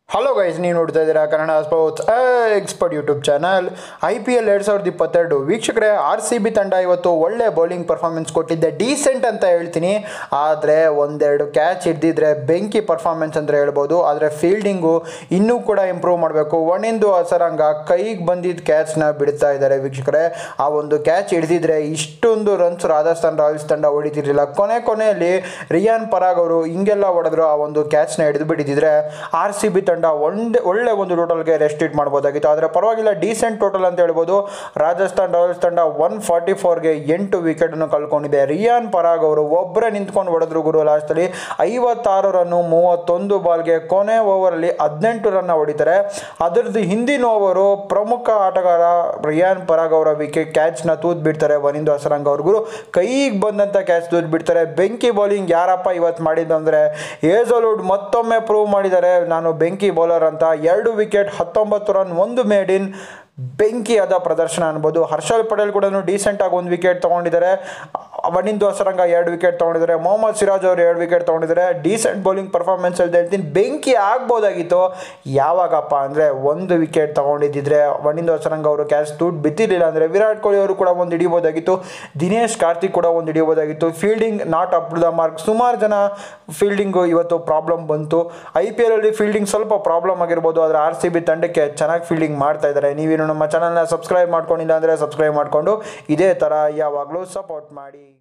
hello guys ನೀವು ನೋಡ್ತಾ ಇದ್ದೀರಾ Kannada sports expert YouTube channel I P L ಎರಡು ಸಾವಿರದ ಇಪ್ಪತ್ತೆರಡು ವೀಕ್ಷಕರೇ ಆರ್ ಸಿ ಬಿ ತಂಡ ಇವತ್ತು ಒಳ್ಳೆ ಬೌಲಿಂಗ್ ಪರ್ಫಾರ್ಮೆನ್ಸ್ ಕೊಟ್ಟಿದ್ದೆ ಡೀಸೆಂಟ್ ಅಂತ ಹೇಳ್ತೀನಿ ಆದರೆ ಒಂದೆರಡು ಕ್ಯಾಚ್ ಹಿಡ್ದಿದ್ರೆ ಬೆಂಕಿ ಪರ್ಫಾರ್ಮೆನ್ಸ್ ಅಂತ ಹೇಳ್ಬೋದು ಆದರೆ ಫೀಲ್ಡಿಂಗು ಇನ್ನೂ ಕೂಡ ಇಂಪ್ರೂವ್ ಮಾಡಬೇಕು ಒಣಿಂದು ಅಸರಂಗ ಕೈಗೆ ಬಂದಿದ್ದ ಕ್ಯಾಚ್ನ ಬಿಡ್ತಾ ಇದ್ದಾರೆ ವೀಕ್ಷಕರೇ ಆ ಒಂದು ಕ್ಯಾಚ್ ಹಿಡ್ದಿದ್ರೆ ಇಷ್ಟೊಂದು ರನ್ಸ್ ರಾಜಸ್ಥಾನ್ ರಾಯಲ್ಸ್ ತಂಡ ಹೊಡಿತಿರ್ಲಿಲ್ಲ ಕೊನೆ ಕೊನೆಯಲ್ಲಿ ರಿಯಾನ್ ಪರಾಗ್ ಅವರು ಹಿಂಗೆಲ್ಲ ಹೊಡೆದ್ರು ಆ ಒಂದು ಕ್ಯಾಚ್ನ ಹಿಡಿದು ಬಿಟ್ಟಿದ್ರೆ ಆರ್ ಸಿ ಬಿ ತಂಡ ಒಂದೇ ಒಳ್ಳೆ ಒಂದು ಟೋಟಲ್ಗೆ ರೆಸ್ಟ್ ಇಟ್ ಮಾಡ್ಬೋದಾಗಿತ್ತು ಆದರೆ ಪರವಾಗಿಲ್ಲ ಡೀಸೆಂಟ್ ಟೋಟಲ್ ಅಂತ ಹೇಳ್ಬೋದು ರಾಜಸ್ಥಾನ್ ರಾಯಲ್ಸ್ ತಂಡ ಒನ್ ಫಾರ್ಟಿ ಫೋರ್ಗೆ ಎಂಟು ವಿಕೆಟನ್ನು ಕಳ್ಕೊಂಡಿದೆ ರಿಯಾನ್ ಪರಾಗ್ ಅವರು ಒಬ್ಬರೇ ನಿಂತ್ಕೊಂಡು ಹೊಡೆದ್ರು ಗುರು ಲಾಸ್ಟಲ್ಲಿ ಐವತ್ತಾರು ರನ್ನು ಮೂವತ್ತೊಂದು ಬಾಲ್ಗೆ ಕೊನೆ ಓವರಲ್ಲಿ ಹದಿನೆಂಟು ರನ್ನ ಹೊಡಿತಾರೆ ಅದರದ್ದು ಹಿಂದಿನ ಓವರು ಪ್ರಮುಖ ಆಟಗಾರ ರಿಯಾನ್ ಪರಾಗ್ ಅವರ ವಿಕೆಟ್ ಕ್ಯಾಚ್ನ ತೂತ್ ಬಿಡ್ತಾರೆ ವನಿಂದು ಹಸರಂಗ್ ಅವ್ರಿಗೂ ಕೈಗೆ ಬಂದಂಥ ಕ್ಯಾಚ್ ತೂತ್ ಬಿಡ್ತಾರೆ ಬೆಂಕಿ ಬೌಲಿಂಗ್ ಯಾರಪ್ಪ ಇವತ್ತು ಮಾಡಿದ್ದು ಅಂದರೆ ಏಜೋಲುಡ್ ಮತ್ತೊಮ್ಮೆ ಪ್ರೂವ್ ಮಾಡಿದ್ದಾರೆ ನಾನು ಬೆಂಕಿ ಬೌಲರ್ ಅಂತ ಎರಡು ವಿಕೆಟ್ ಹತ್ತೊಂಬತ್ತು ರನ್ ಒಂದು ಮೇಡ್ ಇನ್ ಬೆಂಕಿಯಾದ ಪ್ರದರ್ಶನ ಅನ್ಬೋದು ಹರ್ಷಲ್ ಪಟೇಲ್ ಕೂಡ ಡೀಸೆಂಟಾಗಿ ಒಂದು ವಿಕೆಟ್ ತೊಗೊಂಡಿದ್ದಾರೆ ವನಿಂದು ಹಸರಂಗ ಎರಡು ವಿಕೆಟ್ ತೊಗೊಂಡಿದ್ದಾರೆ ಮೊಹಮ್ಮದ್ ಸಿರಾಜ್ ಅವರು ಎರಡು ವಿಕೆಟ್ ತೊಗೊಂಡಿದ್ದಾರೆ ಡೀಸೆಂಟ್ ಬೌಲಿಂಗ್ ಪರ್ಫಾರ್ಮೆನ್ಸ್ ಅಂತ ಹೇಳ್ತೀನಿ ಬೆಂಕಿ ಆಗ್ಬೋದಾಗಿತ್ತು ಯಾವಾಗಪ್ಪ ಅಂದರೆ ಒಂದು ವಿಕೆಟ್ ತೊಗೊಂಡಿದ್ದಿದ್ರೆ ವನಿಂದು ಹಸರಂಗ ಅವರು ಕ್ಯಾಚ್ ದುಡ್ಡು ಬಿತ್ತಿರಲಿಲ್ಲ ಅಂದರೆ ವಿರಾಟ್ ಕೊಹ್ಲಿ ಅವರು ಕೂಡ ಒಂದು ಹಿಡಿಬೋದಾಗಿತ್ತು ದಿನೇಶ್ ಕಾರ್ತಿಕ್ ಕೂಡ ಒಂದು ಹಿಡಿಬೋದಾಗಿತ್ತು fielding not up to the mark ಸುಮಾರು ಜನ ಫೀಲ್ಡಿಂಗು ಇವತ್ತು ಪ್ರಾಬ್ಲಮ್ ಬಂತು ಐ ಪಿ ಎಲಲ್ಲಿ ಫೀಲ್ಡಿಂಗ್ ಸ್ವಲ್ಪ ಪ್ರಾಬ್ಲಮ್ ಆಗಿರ್ಬೋದು ಆದರೆ ಆರ್ ಸಿ ಬಿ ತಂಡಕ್ಕೆ ಚೆನ್ನಾಗಿ ಫೀಲ್ಡಿಂಗ್ ಮಾಡ್ತಾ ಇದ್ದಾರೆ ನೀವೇನು ನಮ್ಮ ಚಾನಲ್ನ ಸಬ್ಸ್ಕ್ರೈಬ್ ಮಾಡ್ಕೊಂಡಿಲ್ಲ ಅಂದರೆ ಸಬ್ಸ್ಕ್ರೈಬ್ ಮಾಡಿಕೊಂಡು ಇದೇ ಥರ ಯಾವಾಗಲೂ ಸಪೋರ್ಟ್ ಮಾಡಿ